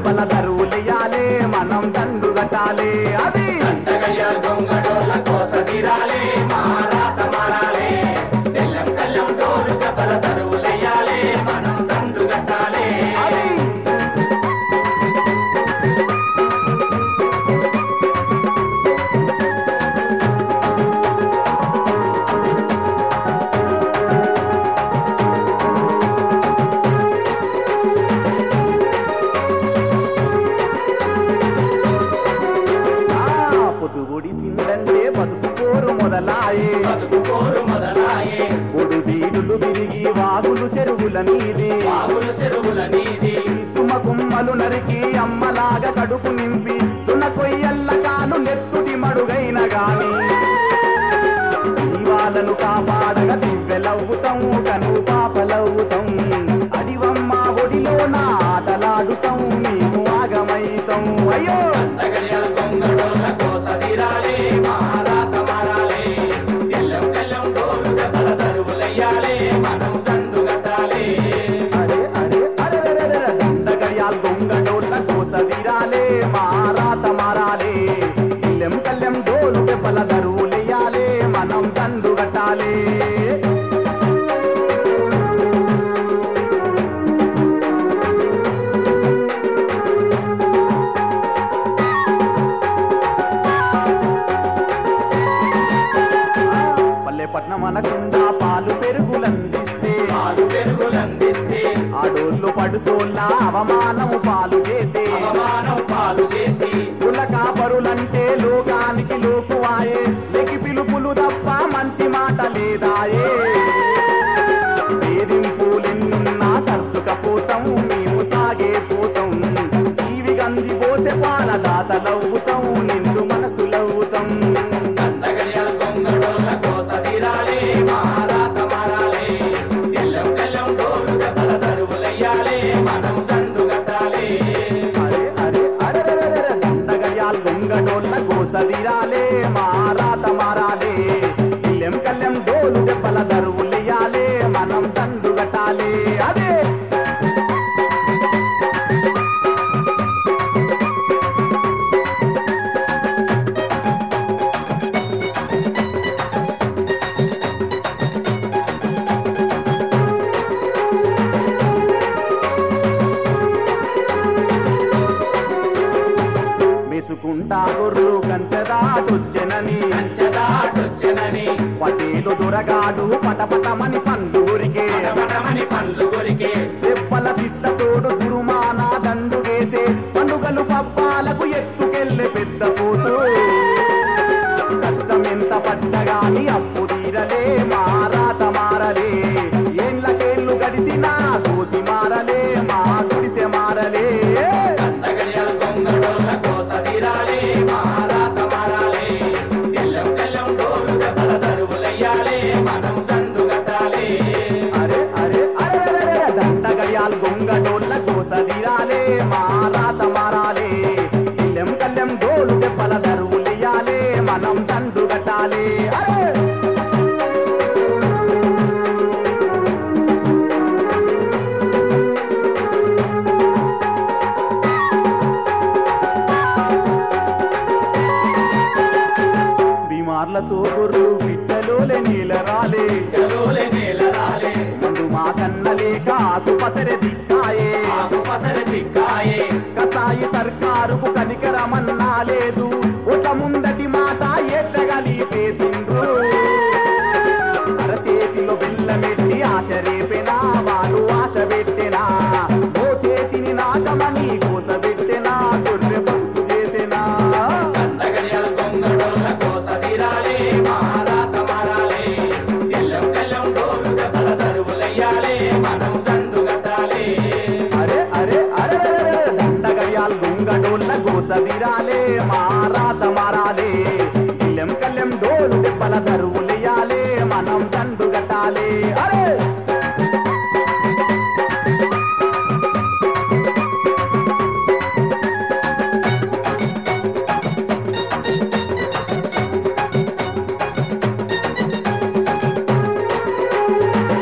దెబ్బల దరువులెయ్యాలే మనం దండు కట్టాలే అది దండగయ్యాలు దొంగడోళ్ళ కోస తీరాలే మారాత మారాలే తెల్లం తెల్లం డోరు చెప్పల తరువులెయ్యాలే మనం దండు కట్టాలే అది ఆ, పొదుగుడి సిందంటే బతుకు కోరు మొదలాయే బతుకు కోరు మొదలాయే ఒడు బీడులు తిరిగి వాగులు చెరువుల నీది వాగులు చెరువుల నీది తుమ్మ కుమ్మలు నరికి అమ్మలాగా కడుపు నింపి చున్న కొయ్యల్ల కాలు నెత్తుటి మడుగైన గాని జీవాలను కాపాడగా దివ్వెలవుతాం కను పాపలవుతాం అడివమ్మ ఒడిలో నా ఆటలాడుతాం మేము ఆగమైతాం అయ్యో దండగయ్యాలు దొంగడోళ్ళ కోస తీరాలే మారాత మారాలే తెల్లం తెల్లం డోరు చెప్పల తరువులెయ్యాలే మనం దండు కట్టాలే అరే అరే అరే అరే అరే అరే దండగడియాల్ దొంగ డోళ్ళ కోసదిరాలే మారాత మారాలే ఇల్లెం కల్లెం డోలు దెబ్బల దరువులెయ్యాలే మనం దండు కట్టాలే పల్లెపట్నం అనకుండా పాలు పెరుగులందిస్తే పాలు పెరుగులందిస్తే ఆడోళ్ళు పడుసోళ్ళ అవమానము పాలు చేసే అవమానం పాలు చేసి కుల కాపరులంటే లోకానికి లోకువాయే లెకి పిలుపులు తప్ప మంచి మాట లేదాయే వేధింపులెన్నున్నా సర్దుకపోతాం మేము సాగే పోతాం జీవి గంది పోసే పాల దాతలవుతాం నిండు మనసులవుతాం దండగడియాల గొంగడోళ్ళ కోస తీరాలే మారాత మారాలే తెల్లం తెల్లం డోరు దెబ్బల తరువులెయ్యాలే మనం దండు కట్టాలే అరే అరే అరే అరే అరే అరే దండగయాల్ దొంగడోళ్ళ కోసదిరాలే మారాత మారాలే ఇల్లెం కల్లెం డోలు దెబ్బల దరువులెయ్యాలే మనం దండు కట్టాలే అదే మెసుకుంటా గొర్రు కంచదాటొచ్చెనని కంచదాటొచ్చెనని పటేలు దొరగాడు పటపటమని పండూరికే పటమని పండ్లు కొరికే దెబ్బల తిట్లతోడు చురుమాన దండుగేసే పండుగలు పబ్బాలకు ఎత్తుకెళ్ళే పెద్ద పోతూ కష్టమెంత పడ్డగాని అప్పు తీరలే మారాత మారలే ఏండ్లకేళ్ళు గడిసినా కోసి మారలే మా గుడిసె మారలే దండగడియాల గొంగడోళ్ళ కోస తీరాలే మారాత మారాలే తెల్లం తెల్లం డోరు దెబ్బల తరువులెయ్యాలే మనం దండు కట్టాలే అరే అరే అరే అరే అరే అరే దండగయాల్ గొంగడోళ్ళ కోసదిరాలే మారాత మారాలే ఇల్లెం కల్లెం డోలు దెబ్బల దరువులియాలే మనం దండు కట్టాలే అరే బీమార్లతో గొర్రు పిట్టలోలే నీల రాలే గలోలే నేల రాలే ముందు మా కన్న లేక ఆకు పసరె దిక్కాయే ఆకు పసర దిక్కాయే కసాయి సర్కారుకు కనికరమన్నా లేదు ఒక ముందటి మాట ఎట్లగలి పేసిండ్రు అరచేతిలో బెల్లమెట్టి ఆశ రేపెనా వాళ్ళు ఆశ పెట్టెనా ఓ చేతిని నాకమని కోస పెట్టెనా గొర్రె బతుకు చేసెనా దండగడియాల గొంగడోళ్ళ కోస తీరాలే మారాత మారాలే తెల్లం తెల్లం డోరు దెబ్బల తరువులెయ్యాలే మనం దండు కట్టాలే అరే అరే అరే అరే అరే దండగయాల్ గుంగడోళ్ళ గోసదిరాలే మారాత మారాలే ఇల్లెం కల్లెం డోలు దెబ్బల దరువులియాలే మనం దండు కట్టాలే అరే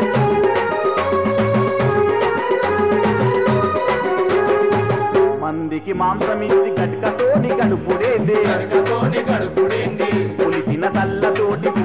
మంది కోడికి మాంసమిచ్చి గట్కతోని గడుపుడేంది కనుకతోని గడుపుడేంది పులిసిన సల్లతోటి